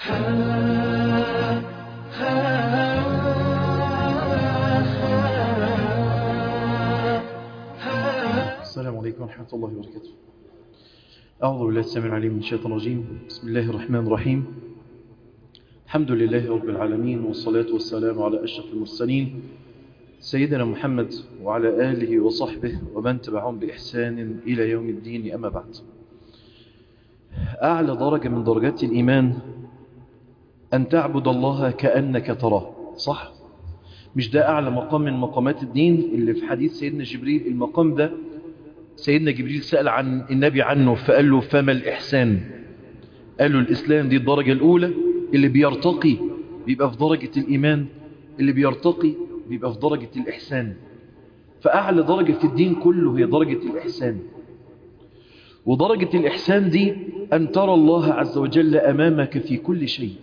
السلام عليكم ورحمة الله وبركاته أعوذ بالله السميع العليم من الشيطان الرجيم بسم الله الرحمن الرحيم الحمد لله رب العالمين والصلاة والسلام على أشرف المرسلين سيدنا محمد وعلى آله وصحبه ومن تبعهم بإحسان إلى يوم الدين أما بعد أعلى درجة من درجات الإيمان أن تعبد الله كأنك تراه صح؟ مش ده أعلى مقام من مقامات الدين اللي في حديث سيدنا جبريل المقام ده سيدنا جبريل سأل عن النبي عنه فقال له فما الإحسان قال له الإسلام دي الدرجة الأولى اللي بيرتقي بيبقى في درجة الإيمان اللي بيرتقي بيبقى في درجة الإحسان فأعلى درجة في الدين كله هي درجة الإحسان ودرجة الإحسان دي أن ترى الله عز وجل أمامك في كل شيء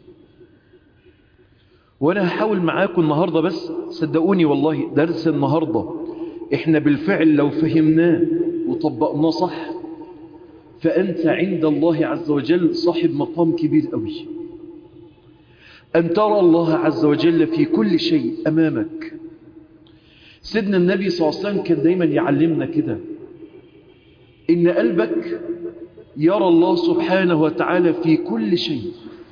وأنا هحاول معاكم النهاردة بس صدقوني والله درس النهاردة إحنا بالفعل لو فهمناه وطبقناه صح فأنت عند الله عز وجل صاحب مقام كبير قوي أن ترى الله عز وجل في كل شيء أمامك سيدنا النبي صلى الله عليه وسلم كان دايما يعلمنا كده إن قلبك يرى الله سبحانه وتعالى في كل شيء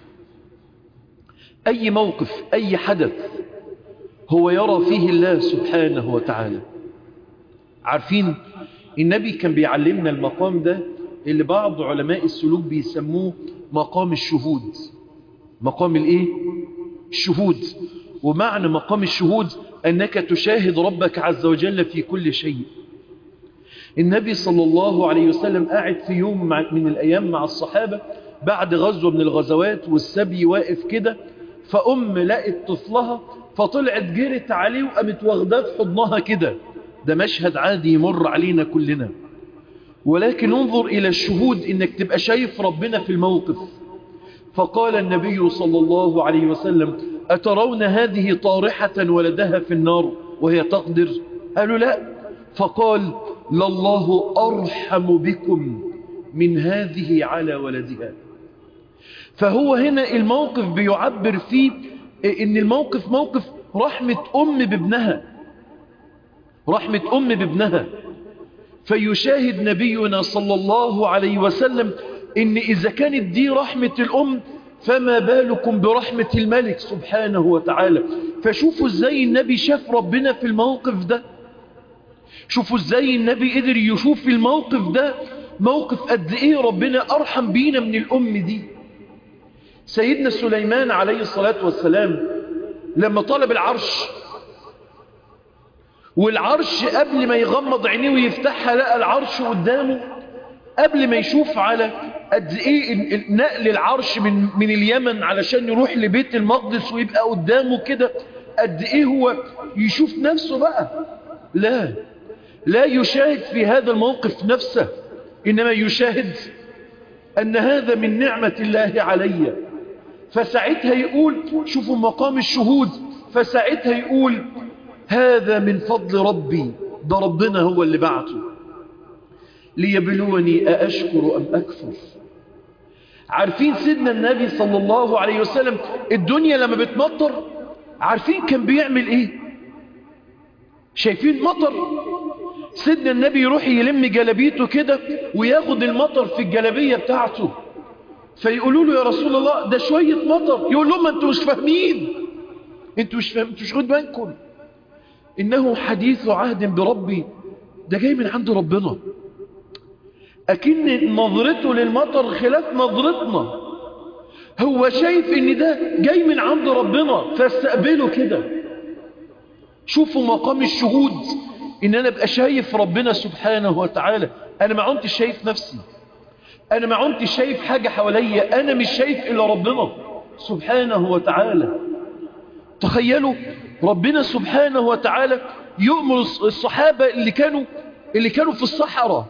أي موقف أي حدث هو يرى فيه الله سبحانه وتعالى عارفين النبي كان بيعلمنا المقام ده اللي بعض علماء السلوك بيسموه مقام الشهود مقام الايه الشهود ومعنى مقام الشهود أنك تشاهد ربك عز وجل في كل شيء النبي صلى الله عليه وسلم قاعد في يوم من الأيام مع الصحابة بعد غزوة من الغزوات والسبي واقف كده فأم لقت طفلها فطلعت جرت عليه وقامت واخداه في حضنها كده ده مشهد عادي يمر علينا كلنا ولكن انظر إلى الشهود إنك تبقى شايف ربنا في الموقف فقال النبي صلى الله عليه وسلم أترون هذه طارحة ولدها في النار وهي تقدر قالوا لا فقال لله أرحم بكم من هذه على ولدها فهو هنا الموقف بيعبر فيه ان الموقف موقف رحمة ام بابنها رحمة ام بابنها فيشاهد نبينا صلى الله عليه وسلم ان اذا كانت دي رحمة الام فما بالكم برحمة الملك سبحانه وتعالى فشوفوا ازاي النبي شاف ربنا في الموقف ده شوفوا ازاي النبي قدر يشوف في الموقف ده موقف قد ايه ربنا ارحم بينا من الام دي سيدنا سليمان عليه الصلاة والسلام لما طلب العرش والعرش قبل ما يغمض عينيه ويفتحها لقى العرش قدامه قبل ما يشوف على قد ايه نقل العرش من, من اليمن علشان يروح لبيت المقدس ويبقى قدامه كده قد ايه هو يشوف نفسه بقى لا لا يشاهد في هذا الموقف نفسه إنما يشاهد أن هذا من نعمة الله علي فساعتها يقول شوفوا مقام الشهود فساعتها يقول هذا من فضل ربي ده ربنا هو اللي بعته ليبلوني أأشكر أم أكفر عارفين سيدنا النبي صلى الله عليه وسلم الدنيا لما بتمطر عارفين كان بيعمل ايه شايفين مطر سيدنا النبي يروح يلم جلبيته كده وياخد المطر في الجلبية بتاعته فيقولوا له يا رسول الله ده شوية مطر يقول لهم انتوا مش فاهمين انتوا مش فاهمين انتوا مش خد بالكم انه حديث عهد بربي ده جاي من عند ربنا اكن نظرته للمطر خلاف نظرتنا هو شايف ان ده جاي من عند ربنا فاستقبله كده شوفوا مقام الشهود ان انا ابقى شايف ربنا سبحانه وتعالى انا ما عمتش شايف نفسي انا ما عمتش شايف حاجة حواليا انا مش شايف الا ربنا سبحانه وتعالى تخيلوا ربنا سبحانه وتعالى يؤمر الصحابة اللي كانوا اللي كانوا في الصحراء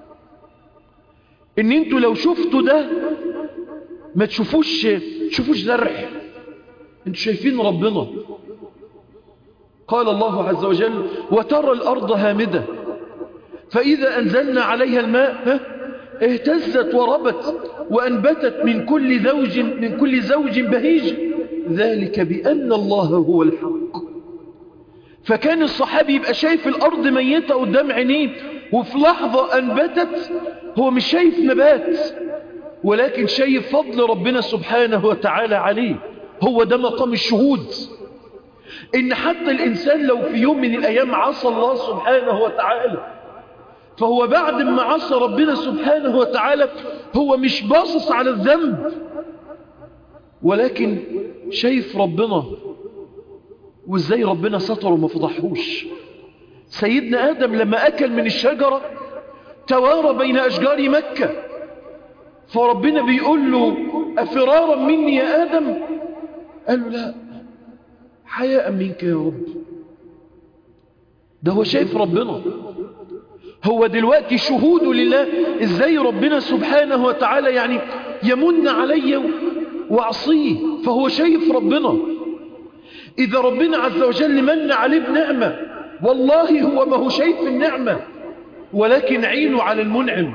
ان انتوا لو شفتوا ده ما تشوفوش تشوفوش ذرح انتوا شايفين ربنا قال الله عز وجل وترى الأرض هامدة فإذا أنزلنا عليها الماء اهتزت وربت وأنبتت من كل زوج من كل زوج بهيج ذلك بأن الله هو الحق فكان الصحابي يبقى شايف الأرض ميتة قدام عينيه وفي لحظة أنبتت هو مش شايف نبات ولكن شايف فضل ربنا سبحانه وتعالى عليه هو ده مقام الشهود إن حتى الإنسان لو في يوم من الأيام عصى الله سبحانه وتعالى فهو بعد ما عصى ربنا سبحانه وتعالى هو مش باصص على الذنب ولكن شايف ربنا وازاي ربنا ستره وما فضحوش سيدنا آدم لما أكل من الشجرة توارى بين أشجار مكة فربنا بيقول له أفرارا مني يا آدم قال له لا حياء منك يا رب ده هو شايف ربنا هو دلوقتي شهود لله ازاي ربنا سبحانه وتعالى يعني يمن علي واعصيه فهو شايف ربنا اذا ربنا عز وجل من عليه بنعمة والله هو ما هو شايف النعمة ولكن عينه على المنعم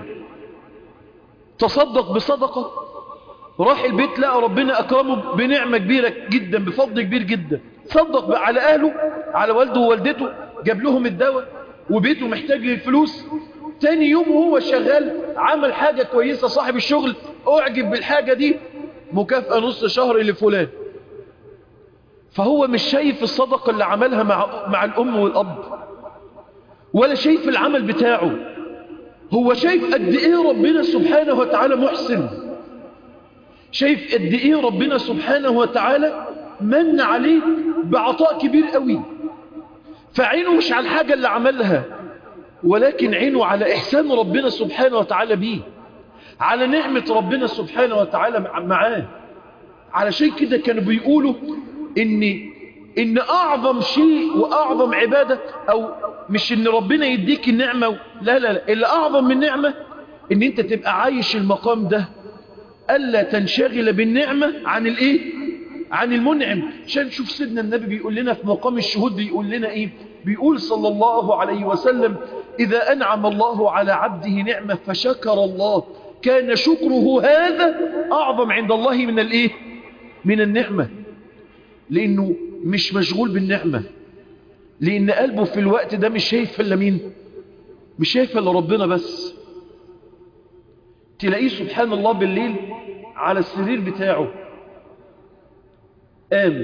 تصدق بصدقة راح البيت لقى ربنا أكرمه بنعمة كبيرة جدا بفضل كبير جدا صدق على أهله على والده ووالدته جاب لهم الدواء وبيته محتاج للفلوس تاني يوم وهو شغال عمل حاجة كويسة صاحب الشغل أعجب بالحاجة دي مكافأة نص شهر لفلان فهو مش شايف الصدقة اللي عملها مع, مع الأم والأب ولا شايف العمل بتاعه هو شايف قد إيه ربنا سبحانه وتعالى محسن شايف قد إيه ربنا سبحانه وتعالى من عليه بعطاء كبير قوي فعينه مش على الحاجة اللي عملها ولكن عينه على إحسان ربنا سبحانه وتعالى بيه على نعمة ربنا سبحانه وتعالى معاه علشان كده كانوا بيقولوا إن, إن أعظم شيء وأعظم عبادة أو مش إن ربنا يديك النعمة لا لا لا اللي أعظم من نعمة إن أنت تبقى عايش المقام ده ألا تنشغل بالنعمة عن الإيه عن المنعم عشان نشوف سيدنا النبي بيقول لنا في مقام الشهود بيقول لنا إيه بيقول صلى الله عليه وسلم إذا أنعم الله على عبده نعمة فشكر الله كان شكره هذا أعظم عند الله من الإيه من النعمة لأنه مش مشغول بالنعمة لأن قلبه في الوقت ده مش شايف إلا مين مش شايف إلا ربنا بس تلاقيه سبحان الله بالليل على السرير بتاعه قام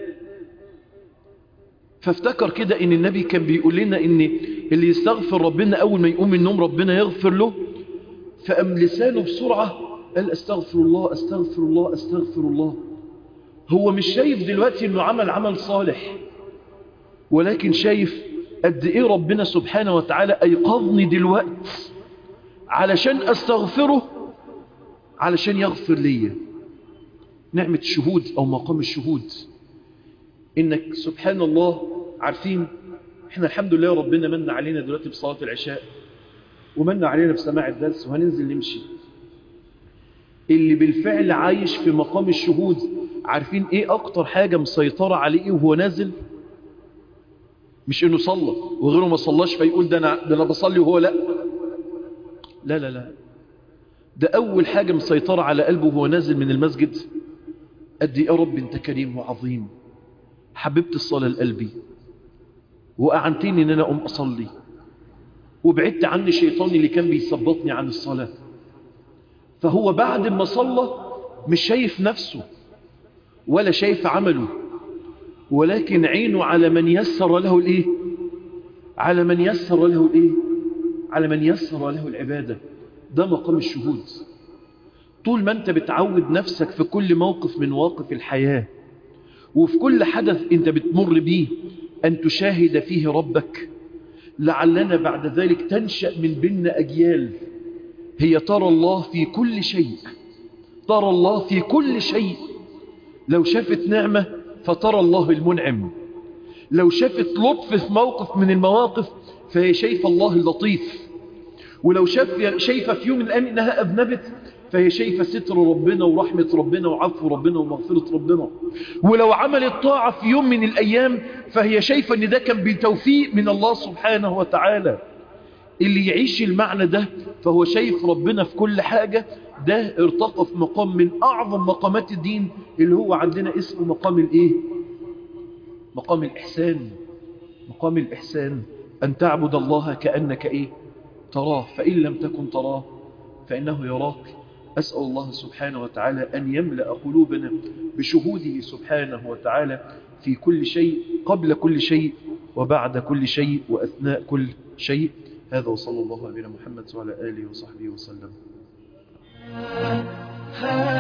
فافتكر كده ان النبي كان بيقول لنا ان اللي يستغفر ربنا اول ما يقوم من النوم ربنا يغفر له فقام لسانه بسرعة قال استغفر الله استغفر الله استغفر الله هو مش شايف دلوقتي انه عمل عمل صالح ولكن شايف قد ايه ربنا سبحانه وتعالى ايقظني دلوقت علشان استغفره علشان يغفر لي نعمة الشهود او مقام الشهود انك سبحان الله عارفين احنا الحمد لله ربنا من علينا دلوقتي بصلاة العشاء ومن علينا بسماع الدرس وهننزل نمشي اللي بالفعل عايش في مقام الشهود عارفين ايه اكتر حاجة مسيطرة عليه وهو نازل مش انه صلى وغيره ما صلاش فيقول ده انا, ده أنا بصلي وهو لا لا لا لا ده اول حاجة مسيطرة على قلبه وهو نازل من المسجد قد يا رب انت كريم وعظيم حببت الصلاة لقلبي وأعنتني ان انا اقوم اصلي وبعدت عني شيطاني اللي كان بيثبطني عن الصلاة فهو بعد ما صلى مش شايف نفسه ولا شايف عمله ولكن عينه على من يسر له الايه على من يسر له الايه على من يسر له العبادة ده مقام الشهود طول ما انت بتعود نفسك في كل موقف من مواقف الحياة وفي كل حدث انت بتمر بيه ان تشاهد فيه ربك لعلنا بعد ذلك تنشأ من بيننا أجيال هي ترى الله في كل شيء ترى الله في كل شيء لو شافت نعمة فترى الله المنعم لو شافت لطف في موقف من المواقف فهي شايفة الله اللطيف ولو شاف شايفة في يوم من الأيام إنها أذنبت فهي شايفة ستر ربنا ورحمة ربنا وعفو ربنا ومغفرة ربنا ولو عملت طاعة في يوم من الأيام فهي شايفة أن ده كان بتوفيق من الله سبحانه وتعالى اللي يعيش المعنى ده فهو شايف ربنا في كل حاجة ده ارتقى في مقام من أعظم مقامات الدين اللي هو عندنا اسمه مقام الإيه؟ مقام الإحسان مقام الإحسان أن تعبد الله كأنك إيه؟ تراه فإن لم تكن تراه فإنه يراك أسأل الله سبحانه وتعالى أن يملأ قلوبنا بشهوده سبحانه وتعالى في كل شيء قبل كل شيء وبعد كل شيء وأثناء كل شيء هذا وصلى الله على محمد وعلى آله وصحبه وسلم